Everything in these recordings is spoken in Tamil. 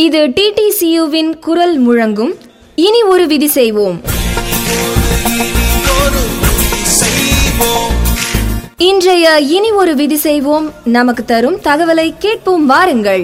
இது டிடிசியுவின் குரல் முழங்கும் இனி ஒரு விதி செய்வோம் இன்றைய இனி ஒரு விதி செய்வோம் நமக்கு தரும் தகவலை கேட்போம் வாருங்கள்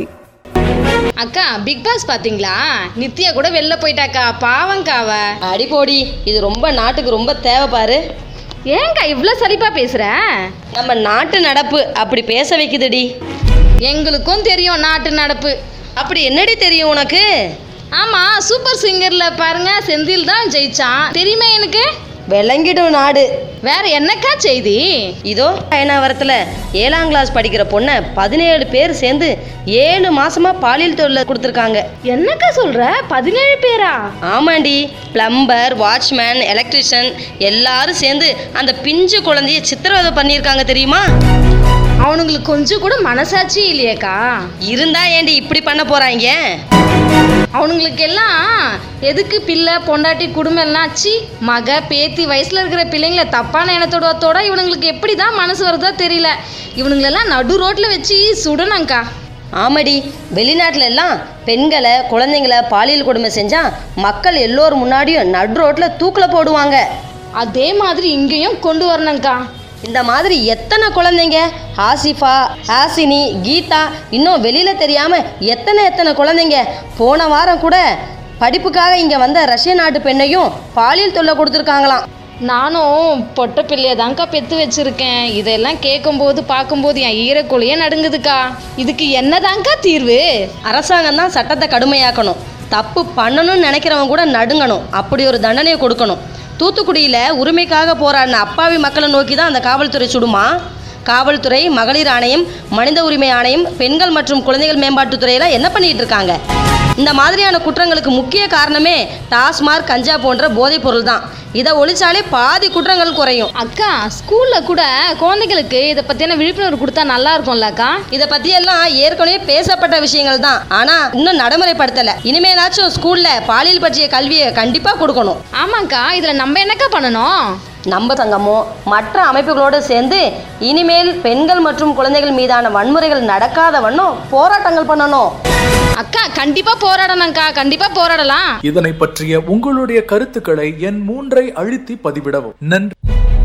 அக்கா பிக் பாஸ் பாத்தீங்களா நித்யா கூட வெளில போயிட்டாக்கா பாவங்க்கா அவ அடி போடி இது ரொம்ப நாட்டுக்கு ரொம்ப தேவை பாரு ஏங்கா இவ்வளோ சலிப்பா பேசுற நம்ம நாட்டு நடப்பு அப்படி பேச வைக்குதுடி எங்களுக்கும் தெரியும் நாட்டு நடப்பு அப்படி என்னடி தெரியும் உனக்கு ஆமா சூப்பர் சிங்கர்ல பாருங்க செந்தில் தான் ஜெயிச்சான் தெரியுமா எனக்கு விளங்கிடும் நாடு வேற என்னக்கா செய்தி இதோ பயனாவரத்தில் ஏழாம் கிளாஸ் படிக்கிற பொண்ணை பதினேழு பேர் சேர்ந்து ஏழு மாசமா பாலியல் தொழில கொடுத்துருக்காங்க என்னக்கா சொல்ற பதினேழு பேரா ஆமாண்டி பிளம்பர் வாட்ச்மேன் எலக்ட்ரிஷியன் எல்லாரும் சேர்ந்து அந்த பிஞ்சு குழந்தைய சித்திரவதை பண்ணியிருக்காங்க தெரியுமா அவனுங்களுக்கு கொஞ்சம் கூட மனசாட்சி இல்லையேக்கா இருந்தா ஏண்டி இப்படி பண்ண போறாங்க அவனுங்களுக்கு எல்லாம் எதுக்கு பிள்ளை பொண்டாட்டி குடும்பம் எல்லாம் ஆச்சு மக பேத்தி வயசுல இருக்கிற பிள்ளைங்கள தப்பான எண்ணத்தோட இவனுங்களுக்கு எப்படி தான் மனசு வருதோ தெரியல இவனுங்களெல்லாம் நடு ரோட்ல வச்சு சுடணும்க்கா ஆமாடி வெளிநாட்டுல எல்லாம் பெண்களை குழந்தைங்களை பாலியல் கொடுமை செஞ்சா மக்கள் எல்லோரும் முன்னாடியும் நடு ரோட்ல தூக்கில போடுவாங்க அதே மாதிரி இங்கேயும் கொண்டு வரணும்க்கா இந்த மாதிரி எத்தனை குழந்தைங்க ஆசிஃபா ஹாசினி கீதா இன்னும் வெளியில தெரியாம எத்தனை எத்தனை குழந்தைங்க போன வாரம் கூட படிப்புக்காக இங்க வந்த ரஷ்ய நாட்டு பெண்ணையும் பாலியல் தொல்லை கொடுத்துருக்காங்களாம் நானும் பொட்ட பிள்ளைய தான்க்கா பெத்து வச்சிருக்கேன் இதெல்லாம் கேட்கும்போது பார்க்கும்போது என் ஈரக்குழியே நடுங்குதுக்கா இதுக்கு என்னதான்க்கா தீர்வு அரசாங்கம் தான் சட்டத்தை கடுமையாக்கணும் தப்பு பண்ணணும்னு நினைக்கிறவங்க கூட நடுங்கணும் அப்படி ஒரு தண்டனையை கொடுக்கணும் தூத்துக்குடியில் உரிமைக்காக போராடின அப்பாவி மக்களை நோக்கி தான் அந்த காவல்துறை சுடுமா காவல்துறை மகளிர் ஆணையம் மனித உரிமை ஆணையம் பெண்கள் மற்றும் குழந்தைகள் மேம்பாட்டுத்துறையெல்லாம் என்ன பண்ணிட்டு இருக்காங்க இந்த மாதிரியான குற்றங்களுக்கு முக்கிய காரணமே டாஸ்மார்க் கஞ்சா போன்ற போதைப் பொருள் தான் இதை ஒழிச்சாலே பாதி குற்றங்கள் குறையும் அக்கா ஸ்கூல்ல கூட குழந்தைகளுக்கு இதை பத்தியான விழிப்புணர்வு கொடுத்தா நல்லா இருக்கும்லக்கா இதை பற்றியெல்லாம் ஏற்கனவே பேசப்பட்ட விஷயங்கள் தான் ஆனால் இன்னும் நடைமுறைப்படுத்தலை இனிமேலாச்சும் ஸ்கூலில் பாலியல் பற்றிய கல்வியை கண்டிப்பாக கொடுக்கணும் ஆமாக்கா இதுல நம்ம என்னக்கா பண்ணணும் நம்ம சங்கமும் மற்ற அமைப்புகளோடு சேர்ந்து இனிமேல் பெண்கள் மற்றும் குழந்தைகள் மீதான வன்முறைகள் நடக்காத வண்ணம் போராட்டங்கள் பண்ணணும் அக்கா கண்டிப்பா போராடணும்க்கா கண்டிப்பா போராடலாம் இதனை பற்றிய உங்களுடைய கருத்துக்களை என் மூன்றை அழுத்தி பதிவிடவும் நன்றி